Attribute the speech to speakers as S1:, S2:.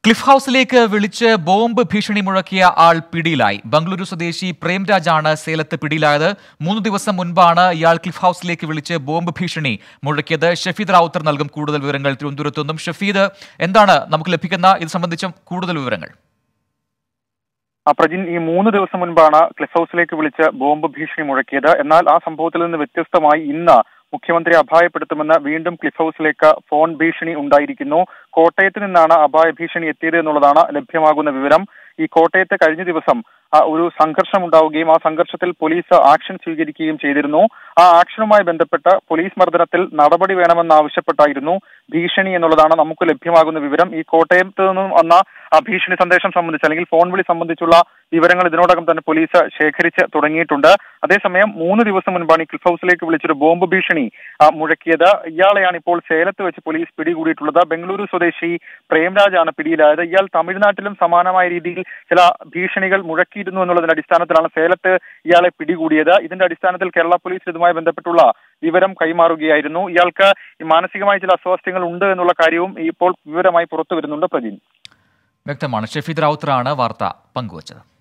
S1: cliff ഹൌസിലേക്ക് വിളിച്ച് bomb ഭീഷണി മുഴക്കിയ ആൾ പിടിയിലായി ബംഗളൂരു സ്വദേശി പ്രേംരാജാണ് സേലത്ത് പിടിയിലായത് മൂന്ന് ദിവസം മുൻപാണ് ഇയാൾ ക്ലിഫ് ഹൌസിലേക്ക് വിളിച്ച് ബോംബ് ഭീഷണി മുഴക്കിയത് ഷഫീദ് റാവുത്തർ നൽകും കൂടുതൽ വിവരങ്ങൾ തിരുവനന്തപുരത്തു നിന്നും ഷഫീദ് എന്താണ് നമുക്ക് ലഭിക്കുന്ന ഇത് സംബന്ധിച്ചും കൂടുതൽ വിവരങ്ങൾ
S2: ആ പ്രജിൻ ഈ മൂന്ന് ദിവസം മുൻപാണ് ക്ലിഫ് ഹൌസിലേക്ക് വിളിച്ച് ബോംബ് ഭീഷണി മുഴക്കിയത് എന്നാൽ ആ സംഭവത്തിൽ നിന്ന് വ്യത്യസ്തമായി ഇന്ന് മുഖ്യമന്ത്രി അപായപ്പെടുത്തുമെന്ന് വീണ്ടും ക്ലിഫ് ഹൌസിലേക്ക് ഫോൺ ഭീഷണി ഉണ്ടായിരിക്കുന്നു കോട്ടയത്ത് നിന്നാണ് അപായ ഭീഷണി എത്തിയത് എന്നുള്ളതാണ് ലഭ്യമാകുന്ന വിവരം ഈ കോട്ടയത്ത് കഴിഞ്ഞ ദിവസം ആ, ഒരു സംഘർഷം ഉണ്ടാവുകയും ആ സംഘർഷത്തിൽ പോലീസ് ആക്ഷൻ സ്വീകരിക്കുകയും ചെയ്തിരുന്നു ആ ആക്ഷനുമായി ബന്ധപ്പെട്ട് പോലീസ് മർദ്ദനത്തിൽ നടപടി വേണമെന്നാവശ്യപ്പെട്ടായിരുന്നു ഭീഷണി എന്നുള്ളതാണ് നമുക്ക് ലഭ്യമാകുന്ന വിവരം ഈ കോട്ടയത്ത് നിന്നും വന്ന ആ ഭീഷണി സന്ദേശം സംബന്ധിച്ച് അല്ലെങ്കിൽ ഫോൺ വിളി സംബന്ധിച്ചുള്ള വിവരങ്ങൾ ഇതിനോടകം തന്നെ പോലീസ് ശേഖരിച്ച് തുടങ്ങിയിട്ടുണ്ട് അതേസമയം മൂന്ന് ദിവസം മുൻപാണ് ഈ ക്ലിഫ് ഹൌസിലേക്ക് വിളിച്ചൊരു ബോംബ് ഭീഷണി ആ, മുഴക്കിയത് ഇയാളെയാണ് ഇപ്പോൾ സേലത്ത് വെച്ച് പോലീസ് പിടികൂടിയിട്ടുള്ളത് ബംഗളൂരു സ്വദേശി പ്രേംരാജാണ് പിടിയിലായത് ഇയാൾ തമിഴ്നാട്ടിലും സമാനമായ രീതിയിൽ ചില ഭീഷണികൾ മുഴക്കിയിരുന്നു എന്നുള്ളതിന്റെ അടിസ്ഥാനത്തിലാണ് സേലത്ത് ഇയാളെ പിടികൂടിയത് ഇതിന്റെ അടിസ്ഥാനത്തിൽ കേരള പോലീസ് ഇതുമായി ബന്ധപ്പെട്ടുള്ള വിവരം കൈമാറുകയായിരുന്നു ഇയാൾക്ക് ഈ മാനസികമായ ചില അസ്വാസ്ഥ്യങ്ങൾ ഉണ്ട് എന്നുള്ള കാര്യവും ഇപ്പോൾ വിവരമായി പുറത്തു വരുന്നുണ്ട് പ്രജിൻ
S1: വ്യക്തമാണ് ഷഫീദ് റാവുത്തറാണ് വാർത്ത പങ്കുവച്ചത്